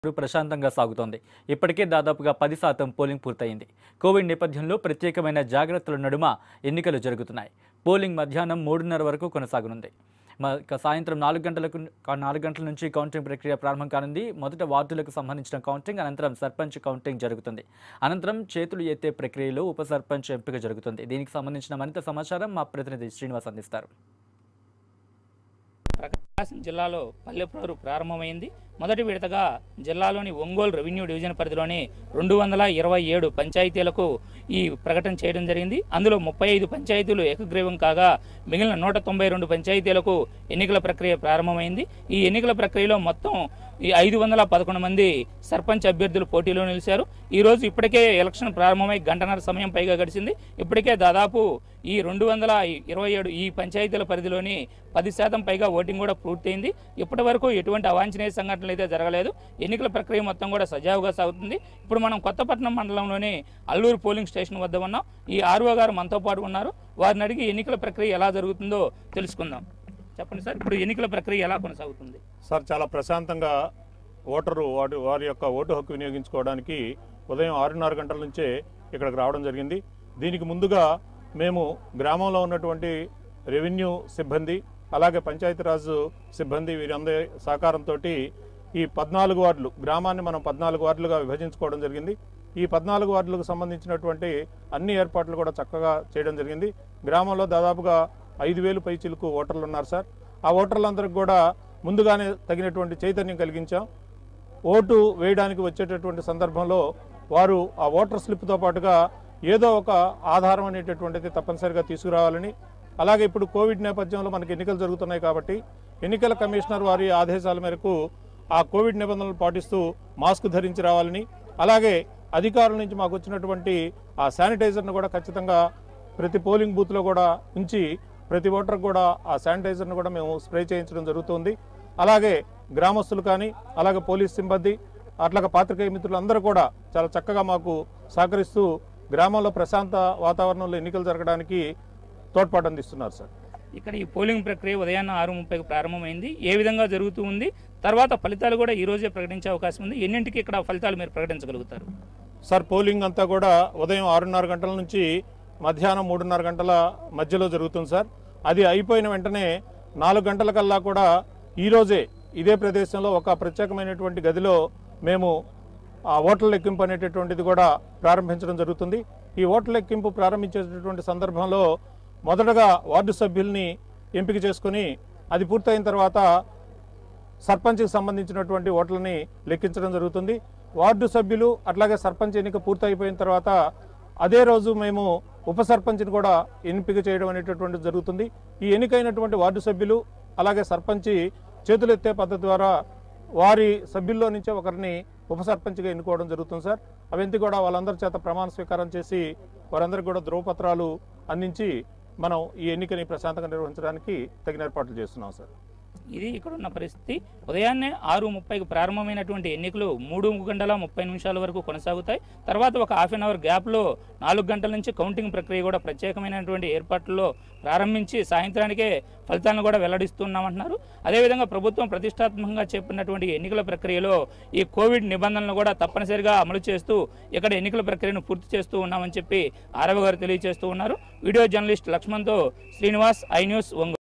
ప్రశాంతంగా సాగుతోంది ఇప్పటికే దాదాపుగా పది శాతం పోలింగ్ పూర్తయింది కోవిడ్ నేపథ్యంలో ప్రత్యేకమైన జాగ్రత్తల నడుమ ఎన్నికలు జరుగుతున్నాయి పోలింగ్ మధ్యాహ్నం మూడున్నర వరకు కొనసాగనుంది మ- ఇక సాయంత్రం నాలుగు గంటలకు కా- నాలుగు గంటల నుంచి కౌంటింగ్ ప్రక్రియ ప్రారంభం కానుంది మొదట వార్డులకు సంబంధించిన కౌంటింగ్ అనంతరం సర్పంచ్ కౌంటింగ్ జరుగుతుంది అనంతరం చేతులు ఎత్తే ప్రక్రియలో ఉప సర్పంచ్ ఎంపిక జరుగుతుంది దీనికి సంబంధించిన మరింత సమాచారం మా ప్రతినిధి శ్రీనివాస్ అందిస్తారు ప్రకాశం జిల్లాలో పల్లెప్రోరు ప్రారంభమైంది మొదటి విడతగా జిల్లాలోని ఒంగోలు రెవెన్యూ డివిజన్ పరిధిలోని రెండు వందల ఇరవై ఏడు పంచాయతీలకు ఈ ప్రకటన చేయడం జరిగింది అందులో ముప్పై ఐదు పంచాయతీలు ఏకగ్రీవం కాగా మిగిలిన నూట తొంభై రెండు పంచాయతీలకు ఎన్నికల ప్రక్రియ ప్రారంభమైంది ఈ ఎన్నికల ప్రక్రియలో మొత్తం ఈ ఐదు వందల పదకొండు మంది సర్పంచ్ అభ్యర్థులు పోటీలో నిలిచారు ఈ రోజు ఇప్పటికే ఎలక్షన్ ప్రారంభమై గంటన్నర సమయం పైగా గడిచింది ఇప్పటికే దాదాపు ఈ రెండు వందల ఇరవై ఏడు ఈ పంచాయతీల పరిధిలోని పది శాతం పైగా ఓటింగ్ కూడా పూర్తయింది ఇప్పటి వరకు ఎటువంటి అవాంఛనీయ సంఘటనలు అయితే జరగలేదు ఎన్నికల ప్రక్రియ మొత్తం కూడా సజావుగా సాగుతుంది ఇప్పుడు మనం కొత్తపట్నం మండలంలోని అల్లూరు పోలింగ్ స్టేషన్ వద్ద ఉన్నాం ఈ ఆర్ఓ గారు మనతో పాటు ఉన్నారు వారిని అడిగి ఎన్నికల ప్రక్రియ ఎలా జరుగుతుందో తెలుసుకుందాం చెప్పండి సార్ ఇప్పుడు ఎన్నికల ప్రక్రియ ఎలా కొనసాగుతుంది సార్ చాలా ప్రశాంతంగా ఓటరు వారి వారి యొక్క ఓటు హక్కు వినియోగించుకోవడానికి ఉదయం ఆరున్నర గంటల నుంచే ఇక్కడికి రావడం జరిగింది దీనికి ముందుగా మేము గ్రామంలో ఉన్నటువంటి రెవెన్యూ సిబ్బంది అలాగే పంచాయతీరాజ్ సిబ్బంది వీరందరి సహకారంతో ఈ పద్నాలుగు వార్డులు గ్రామాన్ని మనం పద్నాలుగు వార్డులుగా విభజించుకోవడం జరిగింది ఈ పద్నాలుగు వార్డులకు సంబంధించినటువంటి అన్ని ఏర్పాట్లు కూడా చక్కగా చేయడం జరిగింది గ్రామంలో దాదాపుగా ఐదు వేలు పైచిలకు ఓటర్లు ఉన్నారు సార్ ఆ ఓటర్లందరికీ కూడా ముందుగానే తగినటువంటి చైతన్యం కలిగించాం ఓటు వేయడానికి వచ్చేటటువంటి సందర్భంలో వారు ఆ ఓటర్ స్లిప్తో పాటుగా ఏదో ఒక ఆధారం అనేటటువంటిది తప్పనిసరిగా తీసుకురావాలని అలాగే ఇప్పుడు కోవిడ్ నేపథ్యంలో మనకి ఎన్నికలు జరుగుతున్నాయి కాబట్టి ఎన్నికల కమిషనర్ వారి ఆదేశాల మేరకు ఆ కోవిడ్ నిబంధనలు పాటిస్తూ మాస్క్ ధరించి రావాలని అలాగే అధికారుల నుంచి మాకు వచ్చినటువంటి ఆ శానిటైజర్ను కూడా ఖచ్చితంగా ప్రతి పోలింగ్ బూత్లో కూడా ఉంచి ప్రతి ఓటర్కి కూడా ఆ శానిటైజర్ను కూడా మేము స్ప్రే చేయించడం జరుగుతుంది అలాగే గ్రామస్తులు కానీ అలాగే పోలీస్ సిబ్బంది అట్లాగే పాత్రికేయ మిత్రులు అందరూ కూడా చాలా చక్కగా మాకు సహకరిస్తూ గ్రామంలో ప్రశాంత వాతావరణంలో ఎన్నికలు జరగడానికి తోడ్పాటు అందిస్తున్నారు సార్ ఇక్కడ ఈ పోలింగ్ ప్రక్రియ ఉదయాన్న ఆరు ముప్పైకి ప్రారంభమైంది ఏ విధంగా జరుగుతూ ఉంది తర్వాత ఫలితాలు కూడా ఈ రోజే ప్రకటించే అవకాశం ఉంది ఎన్నింటికి ఇక్కడ ఫలితాలు మీరు ప్రకటించగలుగుతారు సార్ పోలింగ్ అంతా కూడా ఉదయం ఆరున్నర గంటల నుంచి మధ్యాహ్నం మూడున్నర గంటల మధ్యలో జరుగుతుంది సార్ అది అయిపోయిన వెంటనే నాలుగు గంటల కల్లా కూడా ఈ రోజే ఇదే ప్రదేశంలో ఒక ప్రత్యేకమైనటువంటి గదిలో మేము ఆ ఓట్ల లెక్కింపు అనేటటువంటిది కూడా ప్రారంభించడం జరుగుతుంది ఈ ఓట్ల లెక్కింపు ప్రారంభించేటటువంటి సందర్భంలో మొదటగా వార్డు సభ్యుల్ని ఎంపిక చేసుకొని అది పూర్తయిన తర్వాత సర్పంచ్కి సంబంధించినటువంటి ఓట్లని లెక్కించడం జరుగుతుంది వార్డు సభ్యులు అట్లాగే సర్పంచ్ ఎన్నిక పూర్తయిపోయిన తర్వాత అదే రోజు మేము ఉప సర్పంచ్ని కూడా ఎంపిక చేయడం అనేటటువంటి జరుగుతుంది ఈ ఎన్నికైనటువంటి వార్డు సభ్యులు అలాగే సర్పంచి చేతులెత్తే పద్ధతి ద్వారా వారి సభ్యుల్లో నుంచే ఒకరిని ఉప సర్పంచ్గా ఎన్నుకోవడం జరుగుతుంది సార్ అవన్నీ కూడా వాళ్ళందరి చేత ప్రమాణ స్వీకారం చేసి వారందరికీ కూడా ధ్రువపత్రాలు అందించి మనం ఈ ఎన్నికని ప్రశాంతంగా నిర్వహించడానికి తగిన ఏర్పాట్లు చేస్తున్నాం సార్ ఇది ఇక్కడ ఉన్న పరిస్థితి ఉదయాన్నే ఆరు ముప్పైకి ప్రారంభమైనటువంటి ఎన్నికలు మూడు గంటల ముప్పై నిమిషాల వరకు కొనసాగుతాయి తర్వాత ఒక హాఫ్ అన్ అవర్ గ్యాప్లో నాలుగు గంటల నుంచి కౌంటింగ్ ప్రక్రియ కూడా ప్రత్యేకమైనటువంటి ఏర్పాట్లలో ప్రారంభించి సాయంత్రానికే ఫలితాలను కూడా వెల్లడిస్తున్నామంటున్నారు అదేవిధంగా ప్రభుత్వం ప్రతిష్టాత్మకంగా చెప్పినటువంటి ఎన్నికల ప్రక్రియలో ఈ కోవిడ్ నిబంధనలు కూడా తప్పనిసరిగా అమలు చేస్తూ ఇక్కడ ఎన్నికల ప్రక్రియను పూర్తి చేస్తూ ఉన్నామని చెప్పి ఆరవ గారు తెలియజేస్తూ ఉన్నారు వీడియో జర్నలిస్ట్ లక్ష్మణ్తో శ్రీనివాస్ ఐ న్యూస్ ఒంగోలు